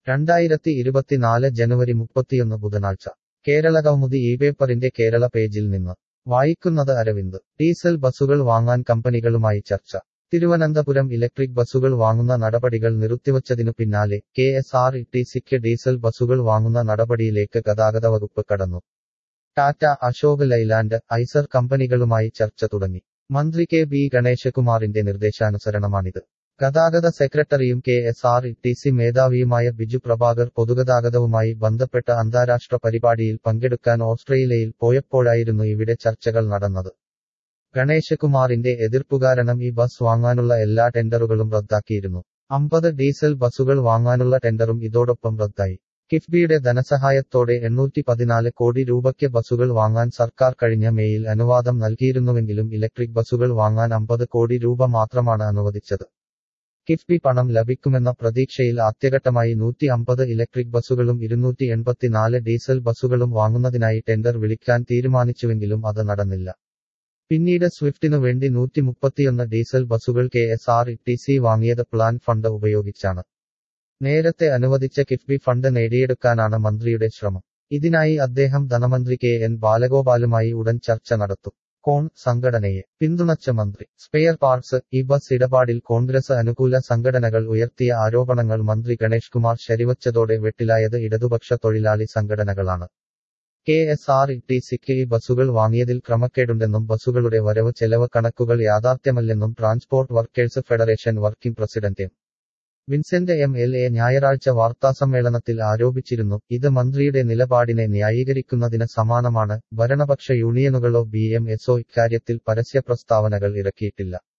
രണ്ടായിരത്തി ഇരുപത്തിനാല് ജനുവരി മുപ്പത്തിയൊന്ന് ബുധനാഴ്ച കേരള കൗമുദി ഈ പേപ്പറിന്റെ കേരള പേജിൽ നിന്ന് വായിക്കുന്നത് അരവിന്ദ് ഡീസൽ ബസുകൾ വാങ്ങാൻ കമ്പനികളുമായി ചർച്ച തിരുവനന്തപുരം ഇലക്ട്രിക് ബസുകൾ വാങ്ങുന്ന നടപടികൾ നിർത്തിവച്ചതിനു പിന്നാലെ K S R E T സിക്ക് ഡീസൽ ബസുകൾ വാങ്ങുന്ന നടപടിയിലേക്ക് ഗതാഗത വകുപ്പ് കടന്നു ടാറ്റ അശോക് ലൈലാൻഡ് ഐസർ കമ്പനികളുമായി ചർച്ച തുടങ്ങി മന്ത്രി കെ ബി ഗണേശകുമാറിന്റെ നിർദ്ദേശാനുസരണമാണിത് ഗതാഗത സെക്രട്ടറിയും K S R E T C മേധാവിയുമായ ബിജു പ്രഭാകർ പൊതുഗതാഗതവുമായി ബന്ധപ്പെട്ട അന്താരാഷ്ട്ര പരിപാടിയിൽ പങ്കെടുക്കാൻ ഓസ്ട്രേലിയയിൽ പോയപ്പോഴായിരുന്നു ഇവിടെ ചർച്ചകൾ നടന്നത് ഗണേശകുമാറിന്റെ എതിർപ്പു കാരണം ഈ ബസ് വാങ്ങാനുള്ള എല്ലാ ടെൻഡറുകളും റദ്ദാക്കിയിരുന്നു അമ്പത് ഡീസൽ ബസുകൾ വാങ്ങാനുള്ള ടെൻഡറും ഇതോടൊപ്പം റദ്ദായി കിഫ്ബിയുടെ ധനസഹായത്തോടെ എണ്ണൂറ്റി പതിനാല് കോടി രൂപയ്ക്ക് ബസുകൾ വാങ്ങാൻ സർക്കാർ കഴിഞ്ഞ മേയിൽ അനുവാദം നൽകിയിരുന്നുവെങ്കിലും ഇലക്ട്രിക് ബസുകൾ വാങ്ങാൻ അമ്പത് കോടി രൂപ മാത്രമാണ് അനുവദിച്ചത് കിഫ്ബി പണം ലഭിക്കുമെന്ന പ്രതീക്ഷയിൽ ആദ്യഘട്ടമായി നൂറ്റി അമ്പത് ഇലക്ട്രിക് ബസുകളും ഇരുന്നൂറ്റി എൺപത്തിനാല് ഡീസൽ ബസുകളും വാങ്ങുന്നതിനായി ടെൻഡർ വിളിക്കാൻ തീരുമാനിച്ചുവെങ്കിലും അത് നടന്നില്ല പിന്നീട് സ്വിഫ്റ്റിനു വേണ്ടി നൂറ്റി മുപ്പത്തിയൊന്ന് ഡീസൽ ബസുകൾ K S R T C വാങ്ങിയത് പ്ലാൻ ഫണ്ട് ഉപയോഗിച്ചാണ് നേരത്തെ അനുവദിച്ച കിഫ്ബി ഫണ്ട് നേടിയെടുക്കാനാണ് മന്ത്രിയുടെ ശ്രമം ഇതിനായി അദ്ദേഹം ധനമന്ത്രി കെ എൻ ബാലഗോപാലുമായി ഉടൻ ചർച്ച നടത്തും കോൺ സംഘടനയെ പിന്തുണച്ച മന്ത്രി സ്പെയർ പാർട്സ് ഈ ബസ് ഇടപാടിൽ കോൺഗ്രസ് അനുകൂല സംഘടനകൾ ഉയർത്തിയ ആരോപണങ്ങൾ മന്ത്രി ഗണേഷ് കുമാർ ശരിവച്ചതോടെ വെട്ടിലായത് ഇടതുപക്ഷ തൊഴിലാളി സംഘടനകളാണ് K S R E T സിക്ക് ഈ ബസുകൾ വാങ്ങിയതിൽ ക്രമക്കേടുണ്ടെന്നും ബസുകളുടെ വരവ് ചെലവ് കണക്കുകൾ യാഥാർത്ഥ്യമല്ലെന്നും transport workers federation working president M Vincent M L A ഞായറാഴ്ച വാർത്താസമ്മേളനത്തിൽ ആരോപിച്ചിരുന്നു ഇത് മന്ത്രിയുടെ നിലപാടിനെ ന്യായീകരിക്കുന്നതിന് സമാനമാണ് ഭരണപക്ഷ യൂണിയനുകളോ ബി എം എസോ ഇക്കാര്യത്തിൽ പരസ്യ പ്രസ്താവനകൾ ഇറക്കിയിട്ടില്ല